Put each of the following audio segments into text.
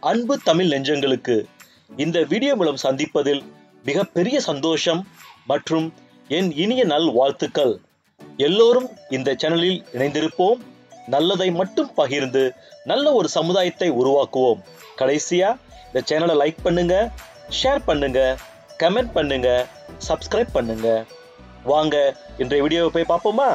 அன்பு தமிழ் நெஞ்சங்களுக்கு இந்த வீடியோ மூலம் சந்திப்பதில் மிகப்பெரிய சந்தோஷம் மற்றும் என் இனிய நல் வாழ்த்துக்கள் எல்லோரும் இந்த சேனலில் இணைந்திருப்போம் நல்லதை மட்டும் பகிர்ந்து நல்ல ஒரு சமுதாயத்தை உருவாக்குவோம் கடைசியா இந்த சேனலை லைக் பண்ணுங்க ஷேர் பண்ணுங்க கமெண்ட் பண்ணுங்க சப்ஸ்கிரைப் பண்ணுங்க வாங்க இன்றைய வீடியோவை போய் பார்ப்போமா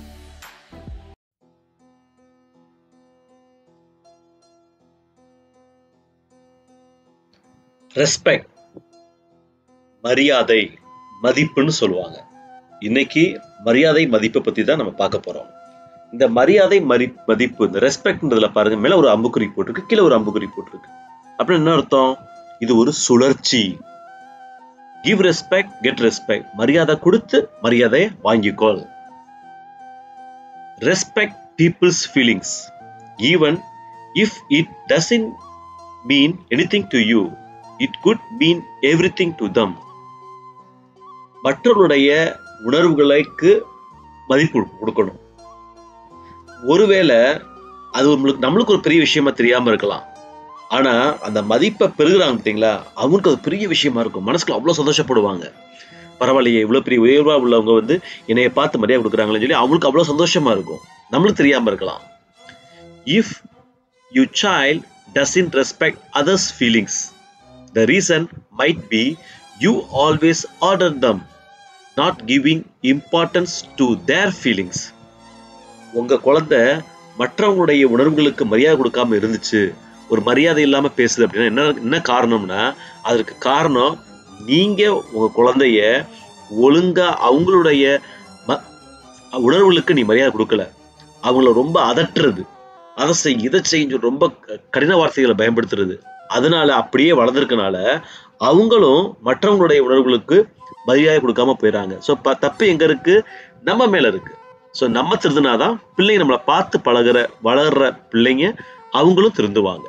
ரெஸ்பெக்ட் மரியாதை மதிப்புன்னு சொல்லுவாங்க இன்னைக்கு மரியாதை மதிப்பை பத்தி தான் நம்ம பார்க்க போறோம் இந்த மரியாதை மதி மதிப்பு இந்த ரெஸ்பெக்ட்ன்றதுல பாருங்க மேல ஒரு அம்புக்குறி போட்டிருக்கு கீழே ஒரு அம்புக்குறி போட்டிருக்கு அப்படின்னு என்ன அர்த்தம் இது ஒரு சுழற்சி கிவ் ரெஸ்பெக்ட் கெட் ரெஸ்பெக்ட் மரியாதை கொடுத்து மரியாதை வாங்கிக்கோள் respect people's feelings even if it doesn't mean anything to you it could mean everything to them மற்றவருடைய உணர்வுகளுக்கு மதிப்பு கொடுக்கணும் ஒருவேளை அது உங்களுக்கு நம்மளுக்கு ஒரு பெரிய விஷயமா தெரியாம இருக்கலாம் ஆனா அந்த மதிப்பை பெறுகிறாங்க பார்த்தீங்களா அவங்களுக்கு அது பெரிய விஷயமா இருக்கும் மனசுக்கு அவ்வளவு சந்தோஷப்படுவாங்க பரவாயில்லையே இவ்வளவு பெரிய உயர்வா உள்ளவங்க வந்து என்னைய பார்த்து மரியாதை கொடுக்குறாங்களேன்னு சொல்லி அவங்களுக்கு அவ்வளவு சந்தோஷமா இருக்கும் நம்மளுக்கு தெரியாம இருக்கலாம் if you child doesn't respect others feelings The reason might be you always order them, not giving importance to their feelings. உங்க குழந்தை மற்றவங்களுடைய உணர்வுகளுக்கு மரியாதை கொடுக்காம இருந்துச்சு ஒரு மரியாதை இல்லாம பேசுது அப்படின்னா என்ன என்ன காரணம்னா அதற்கு காரணம் நீங்க உங்க குழந்தைய ஒழுங்கா அவங்களுடைய ம- உணர்வுகளுக்கு நீ மரியாதை கொடுக்கல அவங்கள ரொம்ப அதட்டுறது அதை செய் இதை செய்யும் ரொம்ப க- கடின வார்த்தைகளை பயன்படுத்துறது அதனால அப்படியே வளர்ந்துருக்கனால அவங்களும் மற்றவங்களுடைய உணர்வுகளுக்கு மரியாதை கொடுக்காம போயிடறாங்க ஸோ தப்பு எங்க இருக்கு நம்ம மேல இருக்கு ஸோ நம்ம திருந்தினாதான் பிள்ளைங்க நம்மளை பார்த்து பழகுற வளர்ற பிள்ளைங்க அவங்களும் திருந்துவாங்க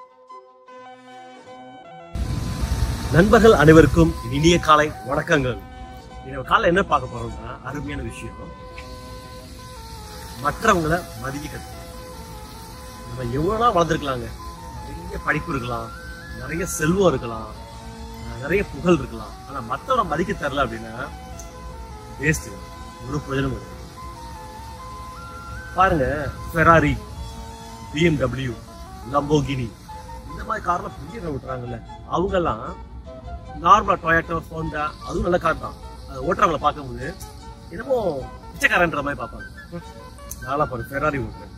நண்பர்கள் அனைவருக்கும் இனிய காலை வணக்கங்கள் இந்த காலை என்ன பார்க்க போறோம்னா அருமையான விஷயம் மற்றவங்களை மதிக்க கத்துக்கணும் நம்ம எவ்வளோ வளர்ந்துருக்கலாங்க நிறைய படிப்பு இருக்கலாம் நிறைய செல்வம் இருக்கலாம் அஹ் நிறைய புகழ் இருக்கலாம் ஆனா மற்றவங்களை மதிக்க தரல அப்படின்னா வேஸ்ட் ஒரு பிரயோஜனம் இல்லை பாருங்க ஃபெராரி பிஎம்டபிள்யூ லம்போகினி இந்த மாதிரி கார்ல பெரிய விட்டுறாங்கல்ல அவங்கெல்லாம் நார்மலா டொயேட்டோ ஹோண்டா அதுவும் நல்ல கார் தான் அது ஓட்டுறவங்கள பார்க்கும்போது என்னமோ பிச்சைக்காரன்ற மாதிரி பார்ப்பாங்க நாளா பாரு ஃபெராரி ஓட்டுறேன்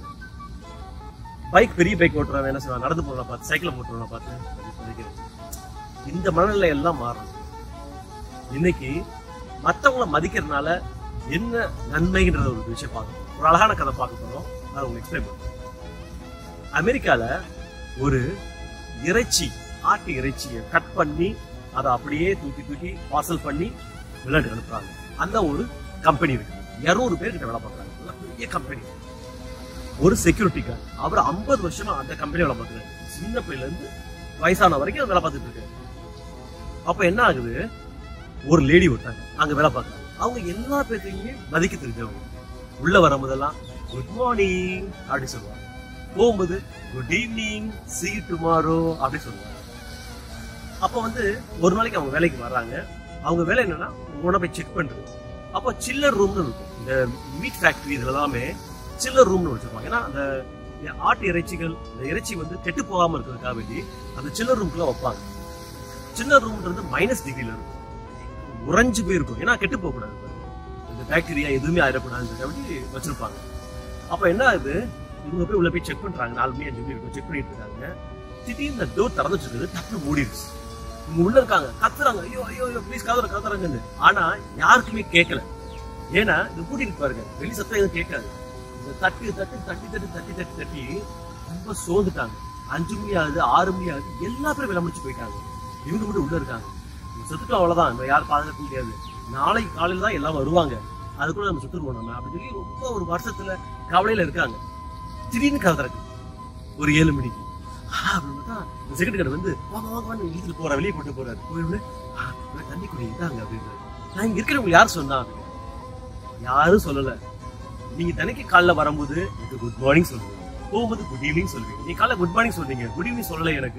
பைக் பெரிய பைக் ஓட்டுறவன் என்ன செய்வான் நடந்து போறவன பார்த்து சைக்கிள் ஓட்டுறவன பார்த்து மதிக்கிறது. இந்த மனநிலை எல்லாம் மாறணும் இன்னைக்கு மத்தவங்கள மதிக்கிறதுனால என்ன நன்மைன்ற ஒரு விஷயம் பார்க்கணும் ஒரு அழகான கதை பார்க்க போறோம் அதை உங்களுக்கு எக்ஸ்பிளைன் பண்ணுறேன் அமெரிக்கால ஒரு இறைச்சி ஆட்டு இறைச்சியை கட் பண்ணி அதை அப்படியே தூக்கி தூக்கி பார்சல் பண்ணி வெளிநாட்டுக்கு அனுப்புறாங்க அந்த ஒரு கம்பெனி இருக்கு இருநூறு பேர் கிட்ட வேலை பார்க்குறாங்க நல்ல பெரிய கம்பெனி ஒரு செக்யூரிட்டி கார்டு அவர் 50 வருஷமா அந்த கம்பெனி வேலை பார்க்குறாரு சின்ன பிள்ளைல இருந்து வயசான வரைக்கும் அவர் வேலை பார்த்துட்டு இருக்காரு அப்ப என்ன ஆகுது ஒரு லேடி விட்டாங்க அங்க வேலை பார்க்குறாங்க அவங்க எல்லா பேர்த்தையுமே மதிக்க தெரிஞ்சவங்க உள்ள வரும்போதெல்லாம் குட் மார்னிங் அப்படி சொல்லுவாங்க போகும்போது good evening see you tomorrow அப்படி சொல்லுவாங்க அப்ப வந்து ஒரு நாளைக்கு அவங்க வேலைக்கு வர்றாங்க அவங்க வேலை என்னன்னா உணவை போய் செக் பண்றது அப்போ சில்லர் ரூம்னு இருக்கும் இந்த மீட் ஃபேக்டரி இதுல எல்லாமே சில்லர் ரூம்னு வச்சிருப்பாங்க ஏன்னா அந்த இந்த ஆட்டு இறைச்சிகள் இந்த இறைச்சி வந்து கெட்டு போகாம இருக்கிறதுக்காக வேண்டி அந்த சில்லர் ரூம்குள்ள வைப்பாங்க சில்லர் ரூம்ன்றது மைனஸ் டிகிரில இருக்கும் உறைஞ்சு போயிருக்கும் ஏன்னா கெட்டு போக கூடாது இந்த பாக்டீரியா எதுவுமே ஆயிடக்கூடாதுன்னு வேண்டி வச்சிருப்பாங்க அப்ப என்ன ஆகுது இவங்க போய் உள்ள போய் செக் பண்றாங்க நாலு மணி அஞ்சு மணி இருக்கும் செக் பண்ணிட்டு இருக்காங்க திடீர்னு இந்த டோர் திறந்து வச்சிருக்குது டக்குனு மூடிடுச்சு இவங்க உள்ள இருக்காங்க கத்துறாங்க ஐயோ ஐயோ ஐயோ ப்ளீஸ் கதற கதறாங்கன்னு ஆனா யாருக்குமே கேட்கல ஏன்னா இது கூட்டிட்டு பாருங்க வெளி சத்தம் எதுவும் கேட்காது இந்த தட்டு தட்டு தட்டி தட்டி தட்டி தட்டி தட்டி ரொம்ப சோர்ந்துட்டாங்க அஞ்சு மணி ஆகுது ஆறு மணி ஆகுது எல்லா பேரும் விளம்பிச்சு போயிட்டாங்க இவங்க மட்டும் உள்ள இருக்காங்க செத்துட்டோம் அவ்வளவுதான் நம்ம யாரும் பாதுகாக்க முடியாது நாளைக்கு காலையில தான் எல்லாம் வருவாங்க அதுக்குள்ள நம்ம சுத்துருவோம் நம்ம அப்படின்னு சொல்லி ரொம்ப ஒரு வருஷத்துல கவலையில இருக்காங்க திடீர்னு கதை திறக்கு ஒரு ஏழு மணிக்கு ஆ, அப்படின்னு பார்த்தா இந்த செகண்ட் கடை வந்து வாங்க வாங்க வாங்க இழுத்துட்டு போற வெளியே போட்டு போறாரு போயிட்டு தண்ணி குடி இதாங்க அப்படின்றாரு நான் இங்க இருக்கிறவங்க யார் சொன்னா அப்படின்னு. யாரும் சொல்லல நீங்க தினைக்கு காலைல வரும்போது எனக்கு குட் மார்னிங் சொல்லுவீங்க போகும்போது குட் ஈவினிங் சொல்லுவீங்க நீ காலைல குட் மார்னிங் சொல்றீங்க குட் ஈவினிங் சொல்லல எனக்கு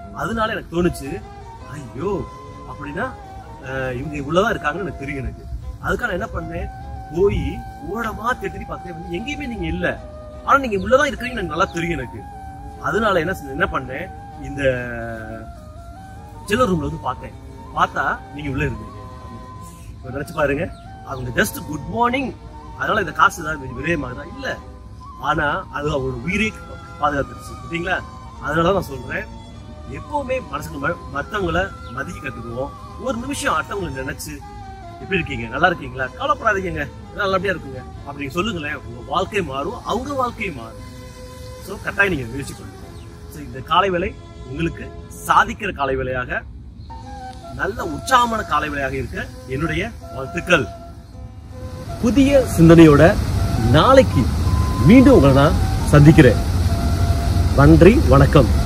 அதனால எனக்கு தோணுச்சு ஐயோ அப்படின்னா அஹ், இவங்க இவ்வளவுதான் இருக்காங்கன்னு எனக்கு தெரியும் எனக்கு அதுக்காக நான் என்ன பண்ணேன் போய் ஓடமா தேடி பார்த்தேன் வந்து எங்கேயுமே நீங்க இல்ல ஆனா நீங்க உள்ளதான் இருக்கிறீங்க எனக்கு நல்லா தெரியும் எனக்கு அதனால என்ன செஞ்சேன், என்ன பண்ணேன் இந்த சில்லர் ரூம்ல வந்து பார்த்தேன் பார்த்தா நீங்க உள்ள இருந்தீங்க இப்ப நினைச்சு பாருங்க அவங்க ஜஸ்ட் குட் மார்னிங் அதனால இந்த காசு தான் விரயமாகுதா இல்ல ஆனா அது அவரோட உயிரை பாதுகாத்துருச்சு சரிங்களா அதனால நான் சொல்றேன் எப்பவுமே மனசுக்கு ம- மத்தவங்கள மதிக்க கத்துக்குவோம் ஒரு நிமிஷம் அடுத்தவங்களை நினைச்சு எப்படி இருக்கீங்க நல்லா இருக்கீங்களா கவலைப்படாதீங்க எல்லாம் நல்லபடியா இருக்குங்க அப்படின்னு சொல்லுங்களேன் உங்க வாழ்க்கை மாறும் அவங்க வாழ்க்கையும் மாறும் ஸோ கட்டாயம் நீங்க முயற்சி பண்ணுங்க ஸோ இந்த காலை வேலை உங்களுக்கு சாதிக்கிற காலை வேலையாக நல்ல உற்சாகமான காலை வேலையாக இருக்க என்னுடைய வாழ்த்துக்கள் புதிய சிந்தனையோட நாளைக்கு மீண்டும் உங்களை நான் சந்திக்கிறேன் நன்றி வணக்கம்